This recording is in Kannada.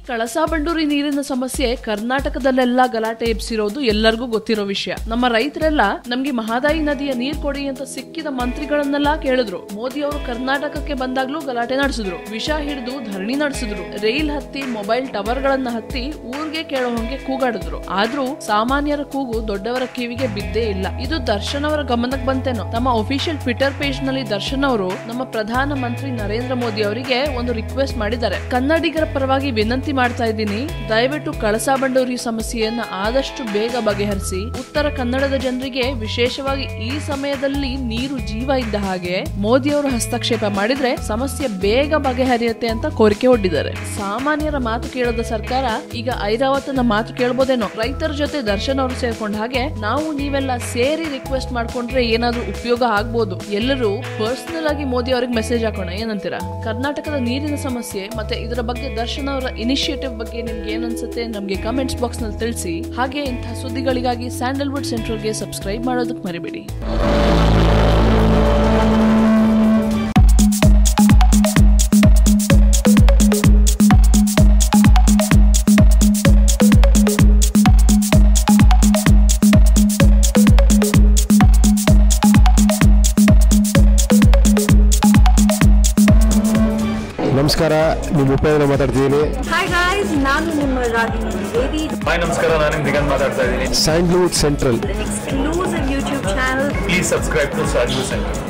ಕಳಸಾ ಬಂಡೂರಿ ನೀರಿನ ಸಮಸ್ಯೆ ಕರ್ನಾಟಕದಲ್ಲೆಲ್ಲ ಗಲಾಟೆ ಎಬ್ಸಿರೋದು ಎಲ್ಲರಿಗೂ ಗೊತ್ತಿರೋ ವಿಷಯ ನಮ್ಮ ರೈತರೆಲ್ಲ ನಮ್ಗೆ ಮಹಾದಾಯಿ ನದಿಯ ನೀರ್ ಕೊಡಿ ಅಂತ ಸಿಕ್ಕಿದ ಮಂತ್ರಿಗಳನ್ನೆಲ್ಲ ಕೇಳಿದ್ರು ಮೋದಿ ಅವರು ಕರ್ನಾಟಕಕ್ಕೆ ಬಂದಾಗ್ಲೂ ಗಲಾಟೆ ನಡೆಸಿದ್ರು ವಿಷ ಹಿಡಿದು ಧರಣಿ ನಡೆಸಿದ್ರು ರೈಲ್ ಹತ್ತಿ ಮೊಬೈಲ್ ಟವರ್ ಗಳನ್ನ ಹತ್ತಿ ಊರ್ಗೆ ಕೇಳೋ ಹಂಗೆ ಕೂಗಾಡಿದ್ರು ಆದ್ರೂ ಸಾಮಾನ್ಯರ ಕೂಗು ದೊಡ್ಡವರ ಕಿವಿಗೆ ಬಿದ್ದೇ ಇಲ್ಲ ಇದು ದರ್ಶನ್ ಅವರ ಗಮನಕ್ಕೆ ಬಂತೇನೋ ತಮ್ಮ ಒಫಿಷಿಯಲ್ ಟ್ವಿಟರ್ ಪೇಜ್ ನಲ್ಲಿ ದರ್ಶನ್ ಅವರು ನಮ್ಮ ಪ್ರಧಾನ ಮಂತ್ರಿ ನರೇಂದ್ರ ಮೋದಿ ಅವರಿಗೆ ಒಂದು ರಿಕ್ವೆಸ್ಟ್ ಮಾಡಿದ್ದಾರೆ ಕನ್ನಡಿಗರ ಪರವಾಗಿ ವಿನಂತಿ ಮಾಡ್ತಾ ಇದ್ದೀನಿ ದಯವಿಟ್ಟು ಕಳಸಾ ಬಂಡೂರಿ ಸಮಸ್ಯೆಯನ್ನ ಆದಷ್ಟು ಬೇಗ ಬಗೆಹರಿಸಿ ಉತ್ತರ ಕನ್ನಡದ ಜನರಿಗೆ ವಿಶೇಷವಾಗಿ ಈ ಸಮಯದಲ್ಲಿ ನೀರು ಜೀವ ಇದ್ದ ಹಾಗೆ ಮೋದಿ ಅವರು ಹಸ್ತಕ್ಷೇಪ ಮಾಡಿದ್ರೆ ಸಮಸ್ಯೆ ಬೇಗ ಬಗೆಹರಿಯುತ್ತೆ ಅಂತ ಕೋರಿಕೆ ಒಡ್ಡಿದ್ದಾರೆ ಸಾಮಾನ್ಯರ ಮಾತು ಕೇಳದ ಸರ್ಕಾರ ಈಗ ಐರಾವತನ ಮಾತು ಕೇಳ್ಬೋದೇನೋ ರೈತರ ಜೊತೆ ದರ್ಶನ್ ಅವರು ಸೇರ್ಕೊಂಡ ಹಾಗೆ ನಾವು ನೀವೆಲ್ಲ ಸೇರಿ ರಿಕ್ವೆಸ್ಟ್ ಮಾಡ್ಕೊಂಡ್ರೆ ಏನಾದ್ರೂ ಉಪಯೋಗ ಆಗ್ಬೋದು ಎಲ್ಲರೂ ಪರ್ಸನಲ್ ಆಗಿ ಮೋದಿ ಅವ್ರಿಗೆ ಮೆಸೇಜ್ ಹಾಕೋಣ ಏನಂತೀರಾ ಕರ್ನಾಟಕದ ನೀರಿನ ಸಮಸ್ಯೆ ಮತ್ತೆ ಇದರ ಬಗ್ಗೆ ದರ್ಶನ್ ಅವರ ಇನಿಷಿಯೇಟಿವ್ ಬಗ್ಗೆ ನಿಮ್ಗೆ ಏನ್ ಅನ್ಸುತ್ತೆ ನಮ್ಗೆ ಕಮೆಂಟ್ಸ್ ಬಾಕ್ಸ್ ನಲ್ಲಿ ತಿಳಿಸಿ ಹಾಗೆ ಇಂತಹ ಸುದ್ದಿಗಳಿಗಾಗಿ ಸ್ಯಾಂಡಲ್ವುಡ್ ಸೆಂಟ್ರಲ್ಗೆ ಸಬ್ಸ್ಕ್ರೈಬ್ ಮಾಡೋದಕ್ಕೆ ಮರಿಬೇಡಿ ನಮಸ್ಕಾರ ನಿಮ್ಮ ಉಪೇಂದ್ರ ಮಾತಾಡ್ತಿದ್ದೀನಿ ಹಾಯ್ ಗಾಯ್ಸ್ ನಾನು ನಿಮ್ಮ ರಾಗಿಣಿ ದ್ವಿವೇದಿ ಹಾಯ್ ನಮಸ್ಕಾರ ನಾನು ನಿಮ್ ದಿಗಂತ್ ಮಾತಾಡ್ತಾ ಇದ್ದೀನಿ Sandalwood central exclusive YouTube channel please subscribe to ಸಾಜು ಸೆಂಟರ್